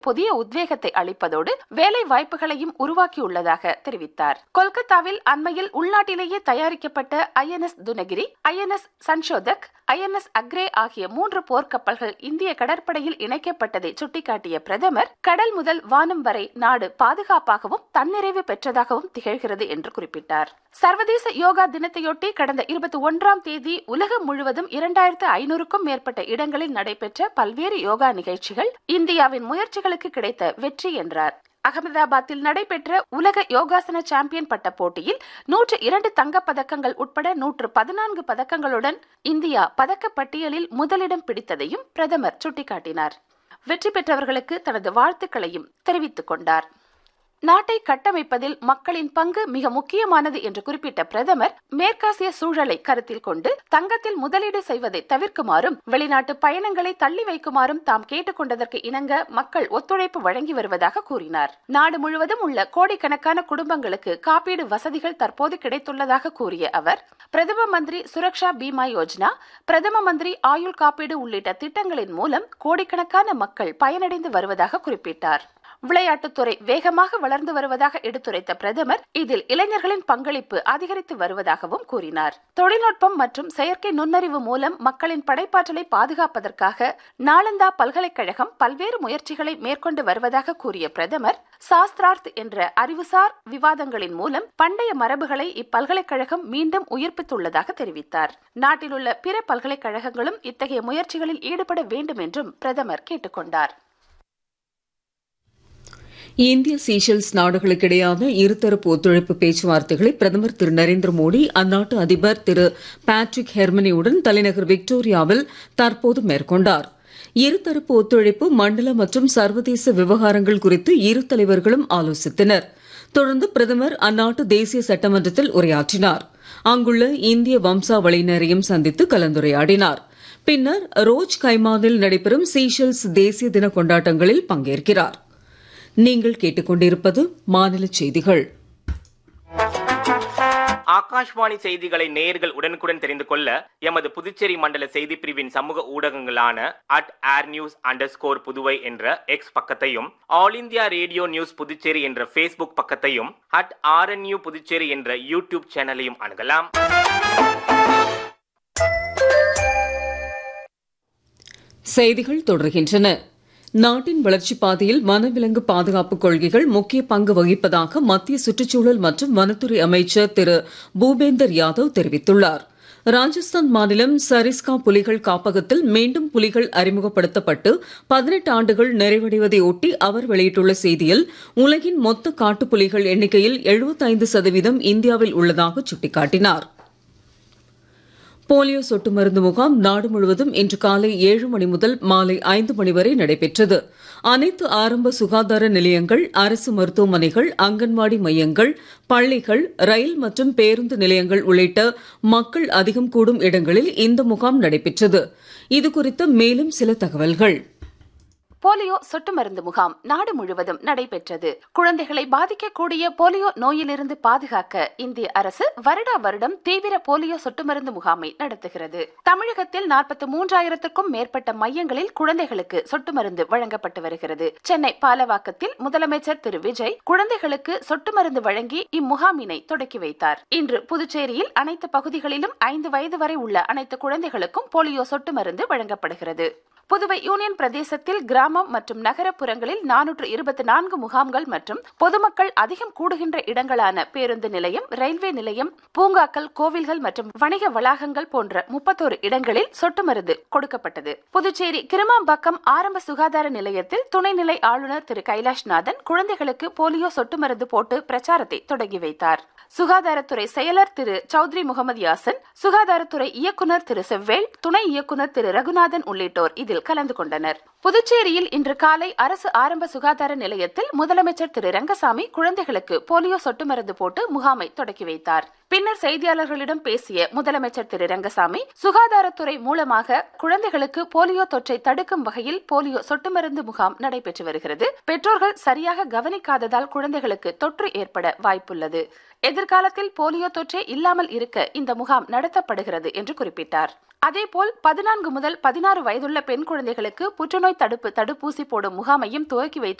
புதிய உத்வேகத்தை அளிப்பதோடு வேலை வாய்ப்புகளையும் உருவாக்கியுள்ளதாக தெரிவித்தார் கொல்கத்தாவில் அண்மையில் உள்நாட்டிலேயே தயாரிக்கப்பட்ட INS Dunagiri INS Sanshodhak INS Agray ஆகிய மூன்று போர்க்கப்பல்கள் இந்திய கடற்படையில் இணைக்கப்பட்டதை சுட்டிக்காட்டிய பிரதமர் கடல் முதல் வானம் வரை நாடு பாதுகாப்பாகவும் தன்னிறைவு பெற்றதாகவும் திகழ்கிறது என்று குறிப்பிட்டார் சர்வதேச யோகா தினத்தையொட்டி கடந்த இருபத்தி ஒன்றாம் தேதி உலகம் முழுவதும் இரண்டாயிரத்து ஐநூறுக்கும் மேற்பட்ட இடங்களில் நடைபெற்ற பல்வேறு யோகா நிகழ்ச்சிகள் இந்தியாவின் முயற்சிகளுக்கு கிடைத்த வெற்றி என்றார் அகமதாபாத்தில் நடைபெற்ற உலக யோகாசன சாம்பியன் பட்ட போட்டியில் நூற்று இரண்டு தங்கப் பதக்கங்கள் உட்பட நூற்று பதினான்கு பதக்கங்களுடன் இந்தியா பதக்க பட்டியலில் முதலிடம் பிடித்ததையும் பிரதமர் சுட்டிக்காட்டினார் வெற்றி பெற்றவர்களுக்கு தனது வாழ்த்துக்களையும் தெரிவித்துக் கொண்டார் நாட்டை கட்டமைப்பதில் மக்களின் பங்கு மிக முக்கியமானது என்று குறிப்பிட்ட பிரதமர் மேற்காசிய சூழலை கருத்தில் கொண்டு தங்கத்தில் முதலீடு செய்வதை தவிர்க்குமாறும் வெளிநாட்டு பயணங்களை தள்ளி வைக்குமாறும் தாம் கேட்டுக்கொண்டதற்கு இணங்க மக்கள் ஒத்துழைப்பு வழங்கி வருவதாக கூறினார் நாடு முழுவதும் உள்ள கோடிக்கணக்கான குடும்பங்களுக்கு காப்பீடு வசதிகள் தற்போது கிடைத்துள்ளதாக கூறிய அவர் பிரதம மந்திரி சுரக்ஷா பீமா யோஜனா பிரதம மந்திரி ஆயுள் காப்பீடு உள்ளிட்ட திட்டங்களின் மூலம் கோடிக்கணக்கான மக்கள் பயனடைந்து வருவதாக குறிப்பிட்டார் விளையாட்டுத்துறை வேகமாக வளர்ந்து வருவதாக எடுத்துரைத்த பிரதமர் இதில் இளைஞர்களின் பங்களிப்பு அதிகரித்து வருவதாகவும் கூறினார் தொழில்நுட்பம் மற்றும் செயற்கை நுண்ணறிவு மூலம் மக்களின் படைப்பாற்றலை பாதுகாப்பதற்காக நாளந்தா பல்கலைக்கழகம் பல்வேறு முயற்சிகளை மேற்கொண்டு வருவதாக கூறிய பிரதமர் சாஸ்திரார்த் என்ற அறிவுசார் விவாதங்களின் மூலம் பண்டைய மரபுகளை இப்பல்கலைக்கழகம் மீண்டும் உயிர்ப்பித்துள்ளதாக தெரிவித்தார் நாட்டில் உள்ள பிற பல்கலைக்கழகங்களும் இத்தகைய முயற்சிகளில் ஈடுபட வேண்டும் என்றும் பிரதமர் கேட்டுக்கொண்டார் இந்திய சீஷெல்ஸ் நாடுகளுக்கிடையான இருதரப்பு ஒத்துழைப்பு பேச்சுவார்த்தைகளை பிரதமர் திரு நரேந்திர மோடி அந்நாட்டு அதிபர் திரு பேட்ரிக் ஹெர்மனியுடன் தலைநகர் விக்டோரியாவில் தற்போது மேற்கொண்டார் இருதரப்பு ஒத்துழைப்பு மண்டல மற்றும் சர்வதேச விவகாரங்கள் குறித்து இரு தலைவர்களும் ஆலோசித்தனர் தொடர்ந்து பிரதமர் அந்நாட்டு தேசிய சட்டமன்றத்தில் உரையாற்றினார் அங்குள்ள இந்திய வம்சாவளியினரையும் சந்தித்து கலந்துரையாடினார் பின்னர் ரோஜ் கைமானில் நடைபெறும் சீஷெல்ஸ் தேசிய தின கொண்டாட்டங்களில் பங்கேற்கிறார் நீங்கள் கேட்டுக்கொண்டிருப்பது மாநில செய்திகள் ஆகாஷ்வாணி செய்திகளை நேயர்கள் உடனுக்குடன் தெரிந்து கொள்ள எமது புதுச்சேரி மண்டல செய்தி பிரிவின் சமூக ஊடகங்களான at air news under score Puduvai என்ற எக்ஸ் பக்கத்தையும் All India Radio News Puducherry என்ற ஃபேஸ்புக் பக்கத்தையும் அட் ஆர்என்யூ புதுச்சேரி என்ற யூடியூப் சேனலையும் அணுகலாம் செய்திகள் தொடர்கின்றன நாட்டின் வளர்ச்சிப் பாதையில் வனவிலங்கு பாதுகாப்பு கொள்கைகள் முக்கிய பங்கு வகிப்பதாக மத்திய சுற்றுச்சூழல் மற்றும் வனத்துறை அமைச்சர் திரு பூபேந்தர் யாதவ் தெரிவித்துள்ளார் ராஜஸ்தான் மாநிலம் சரிஸ்கா புலிகள் காப்பகத்தில் மீண்டும் புலிகள் அறிமுகப்படுத்தப்பட்டு பதினெட்டு ஆண்டுகள் நிறைவடைவதை ஒட்டி அவர் வெளியிட்டுள்ள செய்தியில் உலகின் மொத்த காட்டுப்புலிகள் எண்ணிக்கையில் எழுபத்தைந்து சதவீதம் இந்தியாவில் உள்ளதாக சுட்டிக்காட்டினார் போலியோ சொட்டு மருந்து முகாம் நாடு முழுவதும் இன்று காலை ஏழு மணி முதல் மாலை ஐந்து மணி வரை நடைபெற்றது அனைத்து ஆரம்ப சுகாதார நிலையங்கள் அரசு மருத்துவமனைகள் அங்கன்வாடி மையங்கள் பள்ளிகள் ரயில் மற்றும் பேருந்து நிலையங்கள் உள்ளிட்ட மக்கள் அதிகம் கூடும் இடங்களில் இந்த முகாம் நடைபெற்றது இதுகுறித்த மேலும் சில தகவல்கள் போலியோ சொட்டு மருந்து முகாம் நாடு முழுவதும் நடைபெற்றது குழந்தைகளை பாதிக்கக்கூடிய போலியோ நோயிலிருந்து பாதுகாக்க இந்திய அரசு வருடா வருடம் தீவிர போலியோ சொட்டு மருந்து முகாமை நடத்துகிறது தமிழகத்தில் நாற்பத்தி மூன்றாயிரத்திற்கும் மேற்பட்ட மையங்களில் குழந்தைகளுக்கு சொட்டு மருந்து வழங்கப்பட்டு வருகிறது சென்னை பாலவாக்கத்தில் முதலமைச்சர் திரு விஜய் குழந்தைகளுக்கு சொட்டு மருந்து வழங்கி இம்முகாமினை தொடக்கி வைத்தார் இன்று புதுச்சேரியில் அனைத்து பகுதிகளிலும் ஐந்து வயது வரை உள்ள அனைத்து குழந்தைகளுக்கும் போலியோ சொட்டு மருந்து வழங்கப்படுகிறது புதுவை யூனியன் பிரதேசத்தில் கிராமம் மற்றும் நகரப்புறங்களில் நானூற்று இருபத்தி நான்கு முகாம்கள் மற்றும் பொதுமக்கள் அதிகம் கூடுகின்ற இடங்களான பேருந்து நிலையம் ரயில்வே நிலையம் பூங்காக்கள் கோவில்கள் மற்றும் வணிக வளாகங்கள் போன்ற முப்பத்தோரு இடங்களில் சொட்டு மருந்து கொடுக்கப்பட்டது புதுச்சேரி கிருமாம்பாக்கம் ஆரம்ப சுகாதார நிலையத்தில் துணைநிலை ஆளுநர் திரு கைலாஷ்நாதன் குழந்தைகளுக்கு போலியோ சொட்டு மருந்து போட்டு பிரச்சாரத்தை தொடங்கி வைத்தார் சுகாதாரத்துறை செயலர் திரு சௌத்ரி முகமது யாசன் சுகாதாரத்துறை இயக்குநர் திரு செவ்வேல் துணை இயக்குநர் திரு ரகுநாதன் உள்ளிட்டோர் இதில் கலந்து கொண்டனர் புதுச்சேரியில் இன்று காலை அரசு ஆரம்ப சுகாதார நிலையத்தில் முதலமைச்சர் திரு ரங்கசாமி குழந்தைகளுக்கு போலியோ சொட்டு மருந்து போட்டு முகாமை தொடக்கி வைத்தார் பின்னர் செய்தியாளர்களிடம் பேசிய முதலமைச்சர் திரு ரங்கசாமி சுகாதாரத்துறை மூலமாக குழந்தைகளுக்கு போலியோ தொற்றை தடுக்கும் வகையில் போலியோ சொட்டு மருந்து முகாம் நடைபெற்று வருகிறது பெற்றோர்கள் சரியாக கவனிக்காததால் குழந்தைகளுக்கு தொற்று ஏற்பட வாய்ப்புள்ளது எதிர்காலத்தில் போலியோ தொற்றே இல்லாமல் இருக்க இந்த முகாம் நடத்தப்படுகிறது என்று குறிப்பிட்டார் அதேபோல் பதினான்கு முதல் பதினாறு வயதுள்ள பெண் குழந்தைகளுக்கு புற்றுநோய் தடுப்பு தடுப்பூசி போடும் முகாமையும் துவக்கி வைத்து